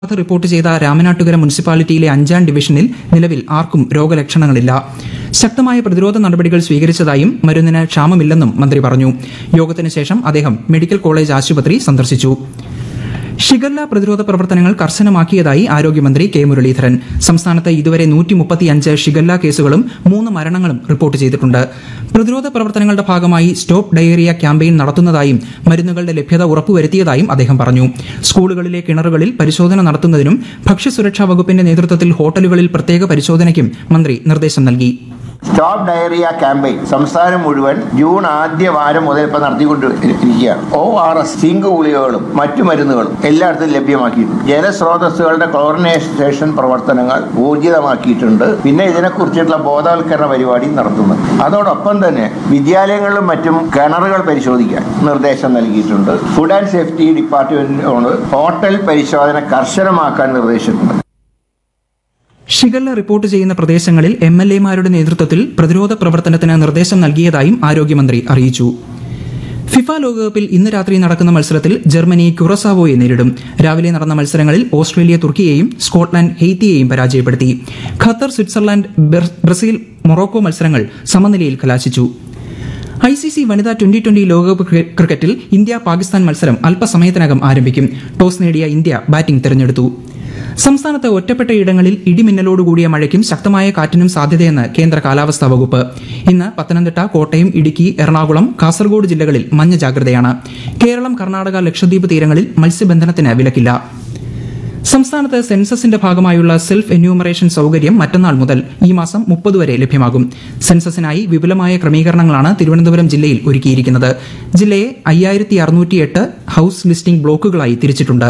ബാധ റിപ്പോർട്ട് ചെയ്ത രാമനാട്ടുകര മുനിസിപ്പാലിറ്റിയിലെ അഞ്ചാം ഡിവിഷനിൽ നിലവിൽ ആർക്കും രോഗലക്ഷണങ്ങളില്ല ശക്തമായ പ്രതിരോധ നടപടികൾ സ്വീകരിച്ചതായും മരുന്നിന് ക്ഷാമമില്ലെന്നും മന്ത്രി പറഞ്ഞു യോഗത്തിന് ശേഷം അദ്ദേഹം മെഡിക്കൽ കോളേജ് ആശുപത്രി സന്ദർശിച്ചു ഷിഗല്ല പ്രതിരോധ പ്രവർത്തനങ്ങൾ കർശനമാക്കിയതായി ആരോഗ്യമന്ത്രി കെ മുരളീധരൻ സംസ്ഥാനത്ത് ഇതുവരെ നൂറ്റി മുപ്പത്തിയഞ്ച് ഷിഗല്ല കേസുകളും മൂന്ന് മരണങ്ങളും റിപ്പോർട്ട് ചെയ്തിട്ടുണ്ട് പ്രതിരോധ പ്രവർത്തനങ്ങളുടെ ഭാഗമായി സ്റ്റോപ്പ് ഡയേറിയ ക്യാമ്പയിൻ നടത്തുന്നതായും മരുന്നുകളുടെ ലഭ്യത ഉറപ്പുവരുത്തിയതായും അദ്ദേഹം പറഞ്ഞു സ്കൂളുകളിലെ കിണറുകളിൽ പരിശോധന നടത്തുന്നതിനും ഭക്ഷ്യസുരക്ഷാ വകുപ്പിന്റെ നേതൃത്വത്തിൽ ഹോട്ടലുകളിൽ പ്രത്യേക പരിശോധനയ്ക്കും മന്ത്രി നിർദ്ദേശം നൽകി സ്റ്റോപ്പ് ഡയറിയ ക്യാമ്പയിൻ സംസ്ഥാനം മുഴുവൻ ജൂൺ ആദ്യ വാരം മുതൽ ഇപ്പൊ നടത്തിക്കൊണ്ട് ഇരിക്കുകയാണ് ഒ ആർ എസ് സിങ്ക് ഗുളികകളും മറ്റു മരുന്നുകളും എല്ലായിടത്തും ലഭ്യമാക്കിയിട്ടുണ്ട് ജലസ്രോതസ്സുകളുടെ ക്ലോറിനേഷൻ പ്രവർത്തനങ്ങൾ ഊർജിതമാക്കിയിട്ടുണ്ട് പിന്നെ ഇതിനെക്കുറിച്ചുള്ള ബോധവൽക്കരണ പരിപാടി നടത്തുന്നു അതോടൊപ്പം തന്നെ വിദ്യാലയങ്ങളിലും മറ്റും കിണറുകൾ പരിശോധിക്കാൻ നിർദ്ദേശം നൽകിയിട്ടുണ്ട് ഫുഡ് ആൻഡ് സേഫ്റ്റി ഡിപ്പാർട്ട്മെന്റിനോട് ഹോട്ടൽ പരിശോധന കർശനമാക്കാൻ നിർദ്ദേശിച്ചിട്ടുണ്ട് ഷിഗല്ല റിപ്പോർട്ട് ചെയ്യുന്ന പ്രദേശങ്ങളിൽ എം എൽ എമാരുടെ നേതൃത്വത്തിൽ പ്രതിരോധ പ്രവർത്തനത്തിന് നിർദ്ദേശം നൽകിയതായും ആരോഗ്യമന്ത്രി അറിയിച്ചു ഫിഫ ലോകകപ്പിൽ ഇന്ന് രാത്രി നടക്കുന്ന മത്സരത്തിൽ ജർമ്മനി ക്യുറസാവോയെ നേരിടും രാവിലെ നടന്ന മത്സരങ്ങളിൽ ഓസ്ട്രേലിയ തുർക്കിയെയും സ്കോട്ട്ലാൻഡ് ഹെയ്ത്തിയെയും പരാജയപ്പെടുത്തി ഖത്തർ സ്വിറ്റ്സർലാൻഡ് ബ്ര- ബ്രസീൽ മൊറോക്കോ മത്സരങ്ങൾ സമനിലയിൽ കലാശിച്ചു ഐ സി സി വനിതാ ട്വന്റി ട്വന്റി ലോകകപ്പ് ക്രി- ക്രിക്കറ്റിൽ ഇന്ത്യ പാകിസ്ഥാൻ മത്സരം അല്പസമയത്തിനകം ആരംഭിക്കും ടോസ് നേടിയ ഇന്ത്യ ബാറ്റിംഗ് തെരഞ്ഞെടുത്തു സംസ്ഥാനത്ത് ഒറ്റപ്പെട്ട ഇടങ്ങളിൽ ഇടിമിന്നലോടുകൂടിയ മഴയ്ക്കും ശക്തമായ കാറ്റിനും സാധ്യതയെന്ന് കേന്ദ്ര കാലാവസ്ഥാ വകുപ്പ് ഇന്ന് പത്തനംതിട്ട കോട്ടയം ഇടുക്കി എറണാകുളം കാസർഗോഡ് ജില്ലകളിൽ മഞ്ഞ ജാഗ്രതയാണ് കേരളം കർണാടക ലക്ഷദ്വീപ് തീരങ്ങളിൽ മത്സ്യബന്ധനത്തിന് വിലക്കില്ല സംസ്ഥാനത്ത് സെൻസസിന്റെ ഭാഗമായുള്ള സെൽഫ് എന്യൂമറേഷൻ സൗകര്യം മറ്റന്നാൾ മുതൽ ഈ മാസം മുപ്പത് വരെ ലഭ്യമാകും സെൻസസിനായി വിപുലമായ ക്രമീകരണങ്ങളാണ് തിരുവനന്തപുരം ജില്ലയിൽ ഒരുക്കിയിരിക്കുന്നത് ജില്ലയെ അയ്യായിരത്തി അറുന്നൂറ്റിയെട്ട് ഹൌസ് ലിസ്റ്റിംഗ് ബ്ലോക്കുകളായി തിരിച്ചിട്ടുണ്ട്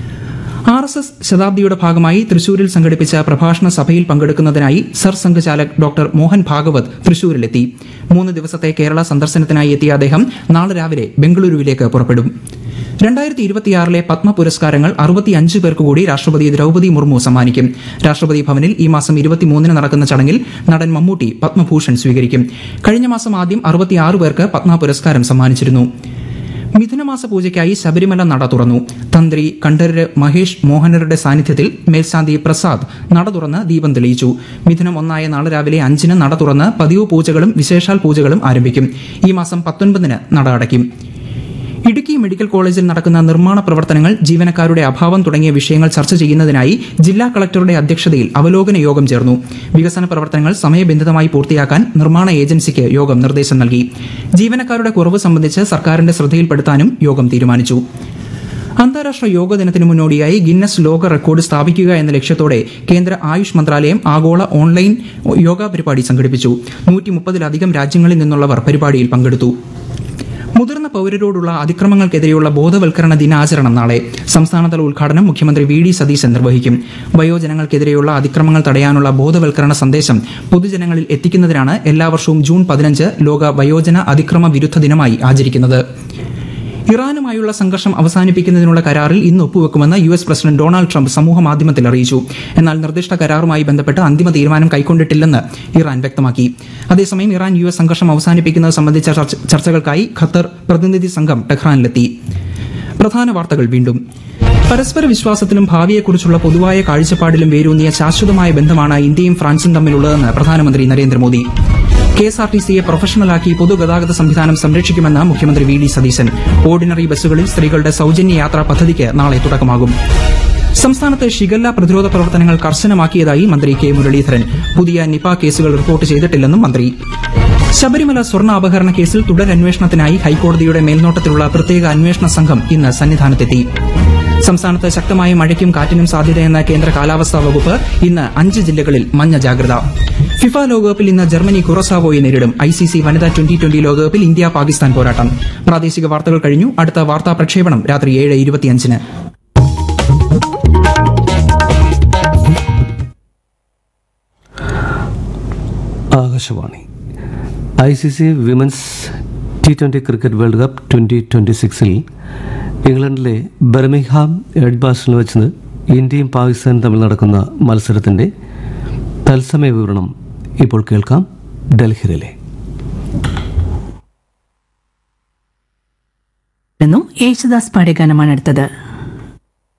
ആർ എസ് എസ് ശതാബ്ദിയുടെ ഭാഗമായി തൃശൂരിൽ സംഘടിപ്പിച്ച പ്രഭാഷണ സഭയിൽ പങ്കെടുക്കുന്നതിനായി സർ സംഘചാലക് ഡോക്ടർ മോഹൻ ഭാഗവത് തൃശൂരിലെത്തി മൂന്ന് ദിവസത്തെ കേരള സന്ദർശനത്തിനായി എത്തിയ അദ്ദേഹം നാളെ രാവിലെ ബംഗളൂരുവിലേക്ക് പുറപ്പെടും രണ്ടായിരത്തി ഇരുപത്തിയാറിലെ പത്മ പുരസ്കാരങ്ങൾ അറുപത്തിയഞ്ച് പേർക്ക് കൂടി രാഷ്ട്രപതി ദ്രൗപദി മുർമു സമ്മാനിക്കും രാഷ്ട്രപതി ഭവനിൽ ഈ മാസം ഇരുപത്തിമൂന്നിന് നടക്കുന്ന ചടങ്ങിൽ നടൻ മമ്മൂട്ടി പത്മഭൂഷൺ സ്വീകരിക്കും കഴിഞ്ഞ മാസം ആദ്യം അറുപത്തിയാറ് പേർക്ക് പത്മ പുരസ്കാരം സമ്മാനിച്ചിരുന്നു മിഥുനമാസ പൂജയ്ക്കായി ശബരിമല നട തുറന്നു തന്ത്രി കണ്ഠരര് മഹേഷ് മോഹനരുടെ സാന്നിധ്യത്തിൽ മേൽശാന്തി പ്രസാദ് നട തുറന്ന് ദീപം തെളിയിച്ചു മിഥുനം ഒന്നായ നാളെ രാവിലെ അഞ്ചിന് നട തുറന്ന് പതിവ് പൂജകളും വിശേഷാൽ പൂജകളും ആരംഭിക്കും ഈ മാസം പത്തൊൻപതിന് നട അടയ്ക്കും ഇടുക്കി മെഡിക്കൽ കോളേജിൽ നടക്കുന്ന നിർമ്മാണ പ്രവർത്തനങ്ങൾ ജീവനക്കാരുടെ അഭാവം തുടങ്ങിയ വിഷയങ്ങൾ ചർച്ച ചെയ്യുന്നതിനായി ജില്ലാ കളക്ടറുടെ അധ്യക്ഷതയിൽ അവലോകന യോഗം ചേർന്നു വികസന പ്രവർത്തനങ്ങൾ സമയബന്ധിതമായി പൂർത്തിയാക്കാൻ നിർമ്മാണ ഏജൻസിക്ക് യോഗം നിർദ്ദേശം നൽകി ജീവനക്കാരുടെ കുറവ് സംബന്ധിച്ച് സർക്കാരിന്റെ ശ്രദ്ധയിൽപ്പെടുത്താനും യോഗം തീരുമാനിച്ചു അന്താരാഷ്ട്ര യോഗ ദിനത്തിന് മുന്നോടിയായി ഗിന്നസ് ലോക റെക്കോർഡ് സ്ഥാപിക്കുക എന്ന ലക്ഷ്യത്തോടെ കേന്ദ്ര ആയുഷ് മന്ത്രാലയം ആഗോള ഓൺലൈൻ യോഗ പരിപാടി സംഘടിപ്പിച്ചു നൂറ്റി മുപ്പതിലധികം രാജ്യങ്ങളിൽ നിന്നുള്ളവർ പരിപാടിയിൽ പങ്കെടുത്തു മുതിർന്ന പൌരരോടുള്ള അതിക്രമങ്ങൾക്കെതിരെയുള്ള ബോധവൽക്കരണ ദിനാചരണം നാളെ സംസ്ഥാനതല ഉദ്ഘാടനം മുഖ്യമന്ത്രി വി ഡി സതീശൻ നിർവഹിക്കും വയോജനങ്ങൾക്കെതിരെയുള്ള അതിക്രമങ്ങൾ തടയാനുള്ള ബോധവൽക്കരണ സന്ദേശം പൊതുജനങ്ങളിൽ എത്തിക്കുന്നതിനാണ് എല്ലാ വർഷവും ജൂൺ പതിനഞ്ച് ലോക വയോജന അതിക്രമ വിരുദ്ധ ദിനമായി ആചരിക്കുന്നത് ഇറാനുമായുള്ള സംഘർഷം അവസാനിപ്പിക്കുന്നതിനുള്ള കരാറിൽ ഇന്ന് ഒപ്പുവെക്കുമെന്ന് U S president Donald Trump സമൂഹ മാധ്യമത്തിൽ അറിയിച്ചു എന്നാൽ നിർദ്ദിഷ്ട കരാറുമായി ബന്ധപ്പെട്ട് അന്തിമ തീരുമാനം കൈക്കൊണ്ടിട്ടില്ലെന്ന് ഇറാൻ വ്യക്തമാക്കി അതേസമയം ഇറാൻ യു എസ് സംഘർഷം അവസാനിപ്പിക്കുന്നത് സംബന്ധിച്ച ചർച്ച- ചർച്ചകൾക്കായി ഖത്തർ പ്രതിനിധി സംഘം ടെഹ്റാനിലെത്തി പ്രധാന വാർത്തകൾ വീണ്ടും പരസ്പര വിശ്വാസത്തിലും ഭാവിയെക്കുറിച്ചുള്ള പൊതുവായ കാഴ്ചപ്പാടിലും വേരൂന്നിയ ശാശ്വതമായ ബന്ധമാണ് ഇന്ത്യയും ഫ്രാൻസും തമ്മിലുള്ളതെന്ന് പ്രധാനമന്ത്രി Narendra Modi K S R T സിയെ പ്രൊഫഷണലാക്കി പൊതുഗതാഗത സംവിധാനം സംരക്ഷിക്കുമെന്ന് മുഖ്യമന്ത്രി വി ഡി സതീശൻ ഓർഡിനറി ബസ്സുകളിൽ സ്ത്രീകളുടെ സൌജന്യ യാത്രാ പദ്ധതിക്ക് നാളെ തുടക്കമാകും സംസ്ഥാനത്ത് ഷിഗല്ല പ്രതിരോധ പ്രവർത്തനങ്ങൾ കർശനമാക്കിയതായി മന്ത്രി കെ മുരളീധരൻ പുതിയ നിപ കേസുകൾ റിപ്പോർട്ട് ചെയ്തിട്ടില്ലെന്നും മന്ത്രി ശബരിമല സ്വർണ്ണ അപഹരണ കേസിൽ തുടരന്വേഷണത്തിനായി ഹൈക്കോടതിയുടെ മേൽനോട്ടത്തിലുള്ള പ്രത്യേക അന്വേഷണ സംഘം ഇന്ന് സന്നിധാനത്തെത്തി സംസ്ഥാനത്ത് ശക്തമായ മഴയ്ക്കും കാറ്റിനും സാധ്യതയെന്ന കേന്ദ്ര കാലാവസ്ഥാ വകുപ്പ് ഇന്ന് അഞ്ച് ജില്ലകളിൽ മഞ്ഞ ജാഗ്രത ഫിഫ ലോകകപ്പിൽ ഇന്ന് ജർമ്മനി കുറസാവോയെ നേരിടും ഐ സി സി വനിതാ ട്വന്റി ട്വന്റി ലോകകപ്പിൽ ഇന്ത്യ പാകിസ്ഥാൻ പോരാട്ടം പ്രാദേശിക വാർത്തകൾ കഴിഞ്ഞു അടുത്ത വാർത്താ പ്രക്ഷേപണം രാത്രി ഏഴ് ഇരുപത്തിയഞ്ചിന് Akashvani I C C women's T twenty cricket world cup twenty twenty സിക്സിൽ ഇംഗ്ലണ്ടിലെ ബർമിംഗ്ഹാം എഡ്ബാസ്റ്റണിൽ വെച്ച് ഇന്ത്യയും പാകിസ്ഥാനും തമ്മിൽ നടക്കുന്ന മത്സരത്തിൻ്റെ തത്സമയ വിവരണം ഇപ്പോൾ കേൾക്കാം ഡൽഹിയിലെ യേശുദാസ് പാടിയ ഗാനമാണ് അടുത്തത്